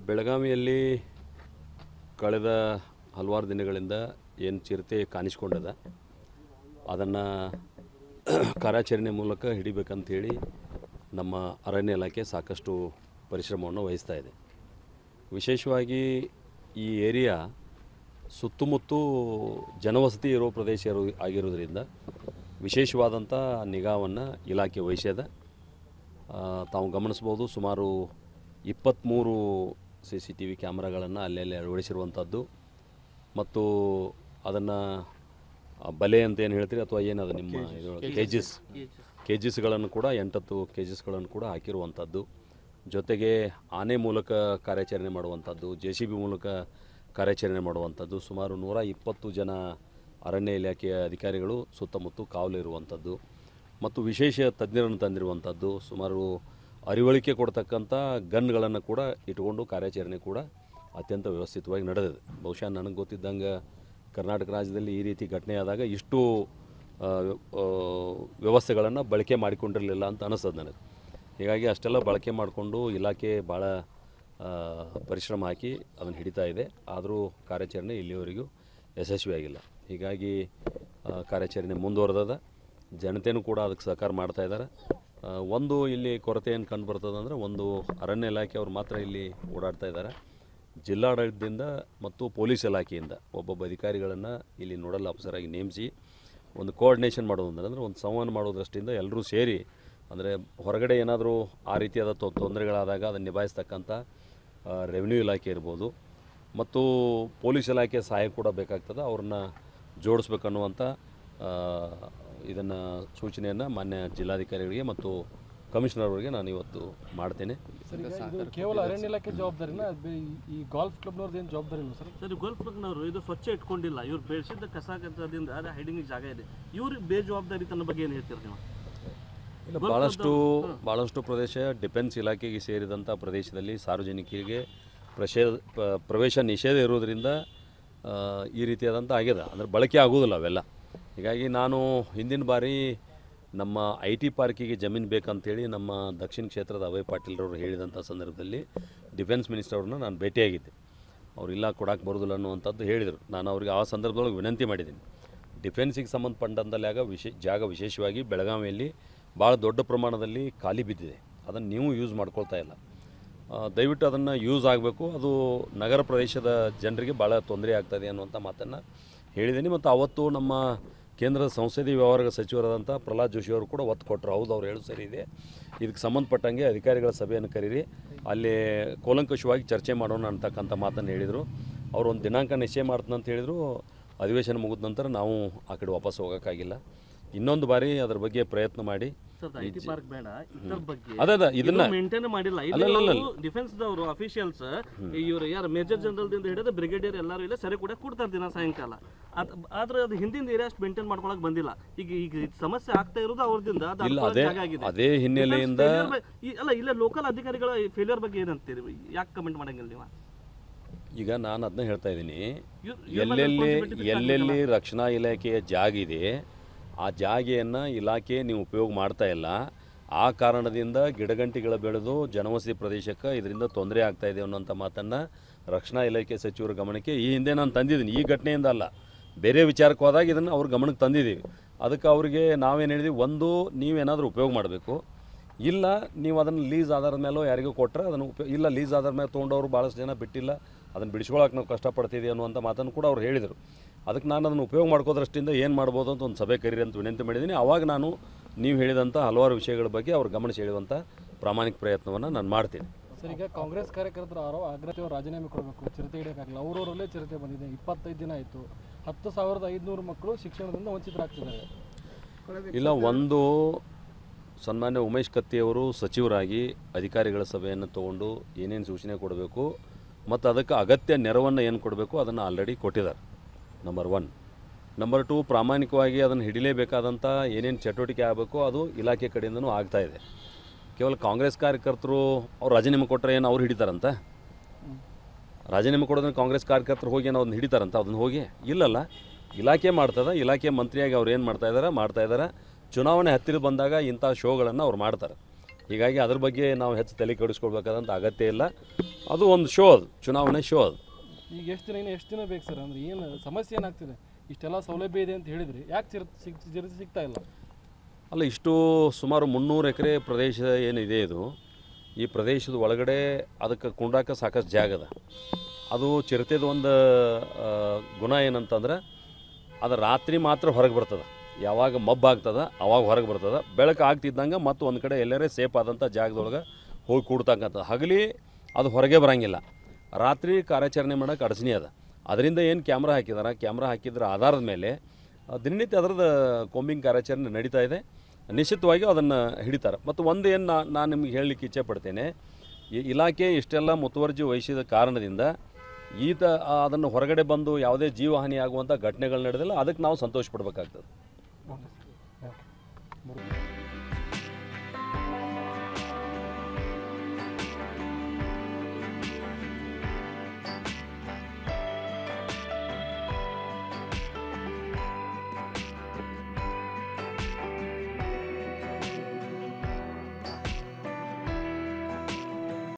ಬೆಳಗಾವಿಯಲ್ಲಿ ಕಳೆದ ಹಲವಾರು ದಿನಗಳಿಂದ ಏನು ಚಿರತೆ ಕಾಣಿಸ್ಕೊಂಡದ ಅದನ್ನು ಕಾರ್ಯಾಚರಣೆ ಮೂಲಕ ಹಿಡಿಬೇಕಂತೇಳಿ ನಮ್ಮ ಅರಣ್ಯ ಇಲಾಖೆ ಸಾಕಷ್ಟು ಪರಿಶ್ರಮವನ್ನು ವಹಿಸ್ತಾ ಇದೆ ವಿಶೇಷವಾಗಿ ಈ ಏರಿಯಾ ಸುತ್ತಮುತ್ತ ಜನವಸತಿ ಇರೋ ಪ್ರದೇಶ ಇರೋ ಆಗಿರೋದ್ರಿಂದ ವಿಶೇಷವಾದಂಥ ನಿಗಾವನ್ನು ಇಲಾಖೆ ವಹಿಸ್ಯದ ಆ, ತಾವು ಗಮನಿಸ್ಬೋದು ಸುಮಾರು ಇಪ್ಪತ್ತ್ಮೂರು ಸಿ ಸಿ ಟಿ ವಿ ಕ್ಯಾಮ್ರಾಗಳನ್ನು ಅಲ್ಲೆಲ್ಲಿ ಅಳವಡಿಸಿರುವಂಥದ್ದು ಮತ್ತು ಅದನ್ನು ಬಲೆ ಅಂತ ಏನು ಹೇಳ್ತೀರಿ ಅಥವಾ ಏನದು ನಿಮ್ಮ ಇದು ಕೇಜಿಸ್ ಕೇಜಿಸ್ಗಳನ್ನು ಕೂಡ ಎಂಟತ್ತು ಕೇಜಿಸ್ಗಳನ್ನು ಕೂಡ ಹಾಕಿರುವಂಥದ್ದು ಜೊತೆಗೆ ಆನೆ ಮೂಲಕ ಕಾರ್ಯಾಚರಣೆ ಮಾಡುವಂಥದ್ದು ಜೆ ಸಿ ಬಿ ಮೂಲಕ ಕಾರ್ಯಾಚರಣೆ ಮಾಡುವಂಥದ್ದು ಸುಮಾರು ನೂರ ಇಪ್ಪತ್ತು ಜನ ಅರಣ್ಯ ಇಲಾಖೆಯ ಅಧಿಕಾರಿಗಳು ಸುತ್ತಮುತ್ತ ಕಾವಲು ಇರುವಂಥದ್ದು ಮತ್ತು ವಿಶೇಷ ತಜ್ಞರನ್ನು ತಂದಿರುವಂಥದ್ದು ಸುಮಾರು ಅರಿವಳಿಕೆ ಕೊಡ್ತಕ್ಕಂಥ ಗನ್ಗಳನ್ನು ಕೂಡ ಇಟ್ಕೊಂಡು ಕಾರ್ಯಾಚರಣೆ ಕೂಡ ಅತ್ಯಂತ ವ್ಯವಸ್ಥಿತವಾಗಿ ನಡೆದಿದೆ ಬಹುಶಃ ನನಗೆ ಗೊತ್ತಿದ್ದಂಗೆ ಕರ್ನಾಟಕ ರಾಜ್ಯದಲ್ಲಿ ಈ ರೀತಿ ಘಟನೆ ಆದಾಗ ಇಷ್ಟು ವ್ಯವಸ್ಥೆಗಳನ್ನು ಬಳಕೆ ಮಾಡಿಕೊಂಡಿರಲಿಲ್ಲ ಅಂತ ಅನಿಸ್ತದೆ ನನಗೆ ಹೀಗಾಗಿ ಅಷ್ಟೆಲ್ಲ ಬಳಕೆ ಮಾಡಿಕೊಂಡು ಇಲಾಖೆ ಭಾಳ ಆ, ಪರಿಶ್ರಮ ಹಾಕಿ ಅದನ್ನು ಹಿಡಿತಾ ಇದೆ ಆದರೂ ಕಾರ್ಯಾಚರಣೆ ಇಲ್ಲಿವರೆಗೂ ಯಶಸ್ವಿಯಾಗಿಲ್ಲ ಹೀಗಾಗಿ ಆ, ಕಾರ್ಯಾಚರಣೆ ಮುಂದುವರೆದದ ಜನತೆಯೂ ಕೂಡ ಅದಕ್ಕೆ ಸಹಕಾರ ಮಾಡ್ತಾ ಇದ್ದಾರೆ ಆ, ಒಂದು ಇಲ್ಲಿ ಕೊರತೆ ಏನು ಕಂಡು ಬರ್ತದೆ ಅಂದರೆ ಒಂದು ಅರಣ್ಯ ಇಲಾಖೆಯವರು ಮಾತ್ರ ಇಲ್ಲಿ ಓಡಾಡ್ತಾ ಇದ್ದಾರೆ ಜಿಲ್ಲಾಡಳಿತದಿಂದ ಮತ್ತು ಪೊಲೀಸ್ ಇಲಾಖೆಯಿಂದ ಒಬ್ಬೊಬ್ಬ ಅಧಿಕಾರಿಗಳನ್ನು ಇಲ್ಲಿ ನೋಡಲ್ ಆಫೀಸರಾಗಿ ನೇಮಿಸಿ ಒಂದು ಕೋಆರ್ಡಿನೇಷನ್ ಮಾಡೋದು ಅಂದರೆ ಒಂದು ಸಂವಹನ ಮಾಡೋ ದೃಷ್ಟಿಯಿಂದ ಎಲ್ಲರೂ ಸೇರಿ ಅಂದರೆ ಹೊರಗಡೆ ಏನಾದರೂ ಆ ರೀತಿಯಾದ ತೊ ತೊಂದರೆಗಳಾದಾಗ ಅದನ್ನು ನಿಭಾಯಿಸ್ತಕ್ಕಂಥ ರೆವಿನ್ಯೂ ಇಲಾಖೆ ಇರ್ಬೋದು ಮತ್ತು ಪೊಲೀಸ್ ಇಲಾಖೆ ಸಹಾಯ ಕೂಡ ಬೇಕಾಗ್ತದೆ ಅವ್ರನ್ನ ಜೋಡಿಸ್ಬೇಕನ್ನುವಂಥ ಇದನ್ನು ಸೂಚನೆಯನ್ನು ಮಾನ್ಯ ಜಿಲ್ಲಾಧಿಕಾರಿಗಳಿಗೆ ಮತ್ತು ಕಮಿಷನರ್ ಅವರಿಗೆ ನಾನು ಇವತ್ತು ಮಾಡ್ತೇನೆ ಸರ್ ಈಗ ಇದು ಕೇವಲ ಅರಣ್ಯ ಇಲಾಖೆ ಜವಾಬ್ದಾರಿನ ಬೆ- ಈ- ಈ ಗಾಲ್ಫ್ ಕ್ಲಬ್ನವ್ರದ್ದು ಏನು ಜವಾಬ್ದಾರಿ ಇಲ್ಲ ಸರ್ ಸರ್ ಗೋಲ್ಫ್ ಕ್ಲಬ್ನವರು ಇದು ಸ್ವಚ್ಛ ಇಟ್ಕೊಂಡಿಲ್ಲ ಇವ್ರು ಬೆಳೆಸಿದ್ದ ಕಸ ಕಸದಿಂದ ಅದು ಹೈಡಿಂಗ್ ಜಾಗ ಇದೆ ಇವ್ರ ಬೇಜವಾಬ್ದಾರಿ ತನ್ನ ಬಗ್ಗೆ ಏನು ಹೇಳ್ತೀರಿ ನೀವು ಇಲ್ಲ ಭಾಳಷ್ಟು ಭಾಳಷ್ಟು ಪ್ರದೇಶ ಡಿಫೆನ್ಸ್ ಇಲಾಖೆಗೆ ಸೇರಿದಂಥ ಪ್ರದೇಶದಲ್ಲಿ ಸಾರ್ವಜನಿಕರಿಗೆ ಪ್ರಶೇ ಪ- ಪ್ರವೇಶ ನಿಷೇಧ ಇರೋದರಿಂದ ಆ, ಈ ರೀತಿಯಾದಂಥ ಆಗ್ಯದ ಅಂದರೆ ಬಳಕೆ ಆಗೋದಿಲ್ಲ ಅವೆಲ್ಲ ಹೀಗಾಗಿ ನಾನು ಹಿಂದಿನ ಬಾರಿ ನಮ್ಮ ಐ ಟಿ ಪಾರ್ಕಿಗೆ ಜಮೀನು ಬೇಕಂತೇಳಿ ನಮ್ಮ ದಕ್ಷಿಣ ಕ್ಷೇತ್ರದ ಅಭಯ್ ಪಾಟೀಲ್ರವರು ಹೇಳಿದಂಥ ಸಂದರ್ಭದಲ್ಲಿ ಡಿಫೆನ್ಸ್ ಮಿನಿಸ್ಟರ್ ಅವ್ರನ್ನ ನಾನು ಭೇಟಿಯಾಗಿದ್ದೆ ಅವ್ರು ಇಲ್ಲ ಕೊಡಕ್ಕೆ ಬರೋದಿಲ್ಲ ಅನ್ನುವಂಥದ್ದು ಹೇಳಿದರು ನಾನು ಅವ್ರಿಗೆ ಆ ಸಂದರ್ಭದೊಳಗೆ ವಿನಂತಿ ಮಾಡಿದ್ದೀನಿ ಡಿಫೆನ್ಸಿಗೆ ಸಂಬಂಧಪಟ್ಟಂತಲ್ಲಾಗ ವಿಶೇ ಜಾಗ ವಿಶೇಷವಾಗಿ ಬೆಳಗಾವಿಯಲ್ಲಿ ಭಾಳ ದೊಡ್ಡ ಪ್ರಮಾಣದಲ್ಲಿ ಖಾಲಿ ಬಿದ್ದಿದೆ ಅದನ್ನು ನೀವು ಯೂಸ್ ಮಾಡ್ಕೊಳ್ತಾ ಇಲ್ಲ ಆ, ದಯವಿಟ್ಟು ಅದನ್ನು ಯೂಸ್ ಆಗಬೇಕು ಅದು ನಗರ ಪ್ರದೇಶದ ಜನರಿಗೆ ಭಾಳ ತೊಂದರೆ ಆಗ್ತದೆ ಅನ್ನುವಂಥ ಮಾತನ್ನು ಹೇಳಿದ್ದೀನಿ ಮತ್ತು ಅವತ್ತು ನಮ್ಮ ಕೇಂದ್ರದ ಸಂಸದೀಯ ವ್ಯವಹಾರಗಳ ಸಚಿವರಾದಂಥ ಪ್ರಹ್ಲಾದ್ ಜೋಶಿ ಅವರು ಕೂಡ ಒತ್ತು ಕೊಟ್ಟರು ಹೌದು ಅವ್ರು ಹೇಳೋದು ಸರಿ ಇದೆ ಇದಕ್ಕೆ ಸಂಬಂಧಪಟ್ಟಂಗೆ ಅಧಿಕಾರಿಗಳ ಸಭೆಯನ್ನು ಕರೀರಿ ಅಲ್ಲಿ ಕೂಲಂಕಷವಾಗಿ ಚರ್ಚೆ ಮಾಡೋಣ ಅಂತಕ್ಕಂಥ ಮಾತನ್ನು ಹೇಳಿದರು ಅವರು ಒಂದು ದಿನಾಂಕ ನಿಶ್ಚಯ ಮಾಡ್ತಾನೆ ಅಂತ ಹೇಳಿದರು ಅಧಿವೇಶನ ಮುಗಿದ ನಂತರ ನಾವು ಆ ಕಡೆ ವಾಪಸ್ ಹೋಗೋಕ್ಕಾಗಿಲ್ಲ ಇನ್ನೊಂದು ಬಾರಿ ಅದ್ರ ಬಗ್ಗೆ ಪ್ರಯತ್ನ ಮಾಡಿ ಸರ್ ಐ ಟಿ ಪಾರ್ಕ್ ಬೇಡ ಇದ್ರ ಬಗ್ಗೆ ಅದೇ ಅದೇ ಇದನ್ನ ಮೇಂಟೈನ್ ಮಾಡಿಲ್ಲ ಡಿಫೆನ್ಸ್ ದವರು ಅಫಿಷಿಯಲ್ಸ್ ಇವರು ಯಾರು ಮೇಜರ್ ಜನರಲ್ ದಿಂದ ಹಿಡಿದು ಬ್ರಿಗೇಡಿಯರ್ ಎಲ್ಲರೂ ಇಲ್ಲ ಸರಿ ಕೂಡ ಕೊಡ್ತಾರೆ ದಿನ ಸಾಯಂಕಾಲ ಅದ್ ಆದ್ರೆ ಅದು ಹಿಂದಿನ ಏರಿಯಾ ಅಷ್ಟು ಮೇಂಟೈನ್ ಮಾಡ್ಕೊಳಕ್ ಬಂದಿಲ್ಲ ಈಗ ಈಗ ಇದ್ ಸಮಸ್ಯೆ ಆಗ್ತಾ ಇರೋದು ಅವ್ರದಿಂದ ಅದು ಇಲ್ಲ ಅಡ್ಕೊಳಕ್ ಅದೇ ಜಾಗ ಆಗಿದೆ ಅದೇ ಹಿನ್ನೆಲೆಯಿಂದ Failure ಬ- ಈ- ಅಲ್ಲ ಇಲ್ಲ ಲೋಕಲ್ ಅಧಿಕಾರಿಗಳ ಫೇಲಿಯರ್ ಬಗ್ಗೆ ಏನಂತೀರಿ ಯಾಕೆ ಕಮೆಂಟ್ ಮಾಡಂಗಿಲ್ಲ ನೀವು ಈಗ ನಾನು ಅದನ್ನ ಹೇಳ್ತಾ ಇದ್ದೀನಿ ಇವ್ರ್- ಇವ್ರ ಮೇಲೆ ಎಲ್ಲೆಲ್ಲಿ responsibility ಎಲ್ಲೆಲ್ಲಿ ರಕ್ಷಣಾ ಇಲಾಖೆಯ ಜಾಗ ಇದೆ ಆ ಜಾಗೆಯನ್ನು ಇಲಾಖೆ ನೀವು ಉಪಯೋಗ ಮಾಡ್ತಾ ಇಲ್ಲ ಆ ಕಾರಣದಿಂದ ಗಿಡಗಂಟಿಗಳ ಬೆಳೆದು ಜನವಸತಿ ಪ್ರದೇಶಕ್ಕೆ ಇದರಿಂದ ತೊಂದರೆ ಆಗ್ತಾ ಇದೆ ಅನ್ನೋಂಥ ಮಾತನ್ನು ರಕ್ಷಣಾ ಇಲಾಖೆ ಸಚಿವರ ಗಮನಕ್ಕೆ ಈ ಹಿಂದೆ ನಾನು ತಂದಿದ್ದೀನಿ ಈ ಘಟನೆಯಿಂದ ಅಲ್ಲ ಬೇರೆ ವಿಚಾರಕ್ಕೆ ಹೋದಾಗ ಇದನ್ನು ಅವ್ರ ಗಮನಕ್ಕೆ ತಂದಿದ್ದೀವಿ ಅದಕ್ಕೆ ಅವರಿಗೆ ನಾವೇನು ಹೇಳಿದ್ವಿ ಒಂದು ನೀವೇನಾದರೂ ಉಪಯೋಗ ಮಾಡಬೇಕು ಇಲ್ಲ ನೀವು ಅದನ್ನು ಲೀಸ್ ಆಧಾರದ ಮೇಲೋ ಯಾರಿಗೂ ಕೊಟ್ಟರೆ ಅದನ್ನು ಉಪಯೋಗ ಇಲ್ಲ ಲೀಸ್ ಆಧಾರದ ಮೇಲೆ ತೊಗೊಂಡವರು ಭಾಳಷ್ಟು ಜನ ಬಿಟ್ಟಿಲ್ಲ ಅದನ್ನು ಬಿಡಿಸ್ಕೊಳಕ್ಕೆ ನಾವು ಕಷ್ಟಪಡ್ತಿದ್ದೀವಿ ಅನ್ನುವಂಥ ಮಾತನ್ನು ಕೂಡ ಅವ್ರು ಹೇಳಿದರು ಅದಕ್ಕೆ ನಾನು ಅದನ್ನು ಉಪಯೋಗ ಮಾಡ್ಕೋದ್ರಷ್ಟಿಂದ ಏನು ಮಾಡ್ಬೋದು ಅಂತ ಒಂದು ಸಭೆ ಕರೀರಿ ಅಂತ ವಿನಂತಿ ಮಾಡಿದ್ದೀನಿ ಆವಾಗ ನಾನು ನೀವು ಹೇಳಿದಂಥ ಹಲವಾರು ವಿಷಯಗಳ ಬಗ್ಗೆ ಅವ್ರ ಗಮನಿಸಿ ಹೇಳುವಂಥ ಪ್ರಾಮಾಣಿಕ ಪ್ರಯತ್ನವನ್ನು ನಾನು ಮಾಡ್ತೀನಿ ಸರ್ ಈಗ ಕಾಂಗ್ರೆಸ್ ಕಾರ್ಯಕರ್ತರು ಆರೋ ಅಗ್ರತೆ ಅವರು ರಾಜೀನಾಮೆ ಕೊಡಬೇಕು ಚಿರತೆ ಹಿಡಿಯೋಕ್ಕಾಗಲ್ಲ ಅವರವರಲ್ಲೇ ಚಿರತೆ ಬಂದಿದೆ ಇಪ್ಪತ್ತೈದು ದಿನ ಆಯಿತು ಹತ್ತು ಸಾವಿರದ ಐದುನೂರು ಮಕ್ಕಳು ಶಿಕ್ಷಣದಿಂದ ವಂಚಿತರಾಗ್ತಿದ್ದಾರೆ ಇಲ್ಲ ಒಂದು ಸನ್ಮಾನ್ಯ ಉಮೇಶ್ ಕತ್ತಿಯವರು ಸಚಿವರಾಗಿ ಅಧಿಕಾರಿಗಳ ಸಭೆಯನ್ನು ತಗೊಂಡು ಏನೇನು ಸೂಚನೆ ಕೊಡಬೇಕು ಮತ್ತು ಅದಕ್ಕೆ ಅಗತ್ಯ ನೆರವನ್ನು ಏನು ಕೊಡಬೇಕು ಅದನ್ನು ಆಲ್ರೆಡಿ ಕೊಟ್ಟಿದ್ದಾರೆ ನಂಬರ್ ಒನ್ ನಂಬರ್ ಟು ಪ್ರಾಮಾಣಿಕವಾಗಿ ಅದನ್ನು ಹಿಡಿಲೇಬೇಕಾದಂಥ ಏನೇನು ಚಟುವಟಿಕೆ ಆಗಬೇಕು ಅದು ಇಲಾಖೆ ಕಡೆಯಿಂದನೂ ಆಗ್ತಾ ಇದೆ ಕೇವಲ ಕಾಂಗ್ರೆಸ್ ಕಾರ್ಯಕರ್ತರು ಅವ್ರು ರಾಜೀನಾಮೆ ಕೊಟ್ಟರೆ ಏನು ಅವ್ರು ಹಿಡಿತಾರಂತ ರಾಜೀನಾಮೆ ಕೊಡೋದನ್ನ ಕಾಂಗ್ರೆಸ್ ಕಾರ್ಯಕರ್ತರು ಹೋಗಿ ಏನೋ ಅದನ್ನ ಹಿಡಿತಾರಂತ ಅದನ್ನ ಹೋಗಿ ಇಲ್ಲಲ್ಲ ಇಲಾಖೆ ಮಾಡ್ತದ ಇಲಾಖೆ ಮಂತ್ರಿಯಾಗಿ ಅವ್ರು ಏನು ಮಾಡ್ತಾ ಇದ್ದಾರೆ ಮಾಡ್ತಾ ಇದ್ದಾರೆ ಚುನಾವಣೆ ಹತ್ತಿರ ಬಂದಾಗ ಇಂಥ ಶೋಗಳನ್ನು ಅವ್ರು ಮಾಡ್ತಾರೆ ಹೀಗಾಗಿ ಅದ್ರ ಬಗ್ಗೆ ನಾವು ಹೆಚ್ಚು ತಲೆ ಕೆಡಿಸ್ಕೊಳ್ಬೇಕಾದಂಥ ಅಗತ್ಯ ಇಲ್ಲ ಅದು ಒಂದು ಶೋ ಅದು ಚುನಾವಣೆ ಶೋ ಅದು ಈಗ ಎಷ್ಟು ದಿನ ಇನ್ನು ಎಷ್ಟು ದಿನ ಬೇಕು ಸರ್ ಅಂದ್ರೆ ಏನು ಸಮಸ್ಯೆ ಏನಾಗ್ತಿದೆ ಇಷ್ಟೆಲ್ಲ ಸೌಲಭ್ಯ ಇದೆ ಅಂತ ಹೇಳಿದ್ರಿ ಯಾಕೆ ಚಿರ ಸಿಗ್ ಚಿರತೆ ಸಿಗ್ತಾ ಇಲ್ಲ ಅಲ್ಲ ಇಷ್ಟು ಸುಮಾರು ಮುನ್ನೂರು ಎಕರೆ ಪ್ರದೇಶ ಏನಿದೆ ಇದು ಈ ಪ್ರದೇಶದ ಒಳಗಡೆ ಅದಕ್ಕೆ ಕುಂಡ್ರಾಕ ಸಾಕಷ್ಟು ಜಾಗ ಅದ ಅದು ಚಿರತೆದ ಒಂದು ಆ, ಗುಣ ಏನಂತಂದ್ರೆ ಅದು ರಾತ್ರಿ ಮಾತ್ರ ಹೊರಗೆ ಬರ್ತದೆ ಯಾವಾಗ ಮಬ್ಬಾಗ್ತದ ಅವಾಗ ಹೊರಗೆ ಬರ್ತದೆ ಬೆಳಕು ಆಗ್ತಿದ್ದಂಗೆ ಮತ್ತು ಒಂದು ಕಡೆ ಎಲ್ಲರೇ ಸೇಫ್ ಆದಂಥ ಜಾಗದೊಳಗೆ ಹೋಗಿ ಕೂಡ್ತಕ್ಕಂಥದ್ದು ಹಗಲಿ ಅದು ಹೊರಗೆ ಬರಂಗಿಲ್ಲ ರಾತ್ರಿ ಕಾರ್ಯಾಚರಣೆ ಮಾಡೋಕೆ ಅಡಚಣೆ ಅದ ಅದರಿಂದ ಏನು ಕ್ಯಾಮ್ರಾ ಹಾಕಿದಾರೆ ಕ್ಯಾಮ್ರಾ ಹಾಕಿದ್ರ ಆಧಾರದ ಮೇಲೆ ಆ, ದಿನನಿತ್ಯ ಅದರದ್ದು ಕೊಂಬಿಂಗ್ ಕಾರ್ಯಾಚರಣೆ ನಡೀತಾ ಇದೆ ನಿಶ್ಚಿತವಾಗಿ ಅದನ್ನು ಹಿಡಿತಾರೆ ಮತ್ತು ಒಂದು ಏನು ನಾ ನಾನು ನಿಮ್ಗೆ ಹೇಳಲಿಕ್ಕೆ ಇಚ್ಛೆ ಪಡ್ತೇನೆ ಈ ಇಲಾಖೆ ಇಷ್ಟೆಲ್ಲ ಮುತುವರ್ಜಿ ವಹಿಸಿದ ಕಾರಣದಿಂದ ಈತ ಅದನ್ನು ಹೊರಗಡೆ ಬಂದು ಯಾವುದೇ ಜೀವಹಾನಿ ಆಗುವಂಥ ಘಟನೆಗಳು ನಡೆದಿಲ್ಲ ಅದಕ್ಕೆ ನಾವು ಸಂತೋಷ ಪಡಬೇಕಾಗ್ತದೆ ಓಕೆ